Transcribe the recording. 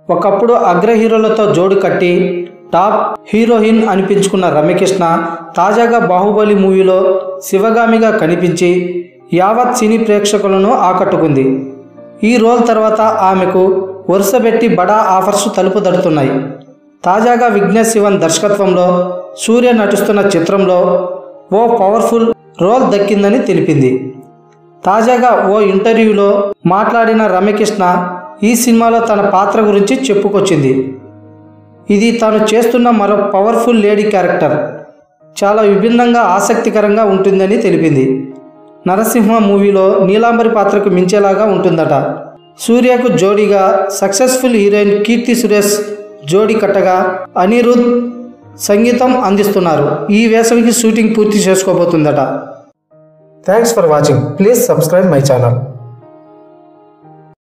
ఒకప్పుడు అగ్ర హీరోలతో జోడు కట్టి టాప్ హీరోయిన్ అనిపించుకున్న రమ్యకృష్ణ తాజాగా బాహుబలి మూవీలో శివగామిగా కనిపించి యావత్ సినీ ప్రేక్షకులను ఆకట్టుకుంది ఈ రోల్ తర్వాత ఆమెకు వరుసపెట్టి బడా ఆఫర్స్ తలుపు తడుతున్నాయి తాజాగా విఘ్నేష్ శివన్ దర్శకత్వంలో సూర్య నటిస్తున్న చిత్రంలో ఓ పవర్ఫుల్ రోల్ దక్కిందని తెలిపింది తాజాగా ఓ ఇంటర్వ్యూలో మాట్లాడిన రమ్యకృష్ణ ఈ సినిమాలో తన పాత్ర గురించి చెప్పుకొచ్చింది ఇది తాను చేస్తున్న మరో పవర్ఫుల్ లేడీ క్యారెక్టర్ చాలా విభిన్నంగా ఆసక్తికరంగా ఉంటుందని తెలిపింది నరసింహ మూవీలో నీలాంబరి పాత్రకు మించేలాగా ఉంటుందట సూర్యకు జోడీగా సక్సెస్ఫుల్ హీరోయిన్ కీర్తి సురేష్ జోడీ కట్టగా అనిరుద్ సంగీతం అందిస్తున్నారు ఈ వేసవికి షూటింగ్ పూర్తి చేసుకోబోతుందట thanks for watching please subscribe my channel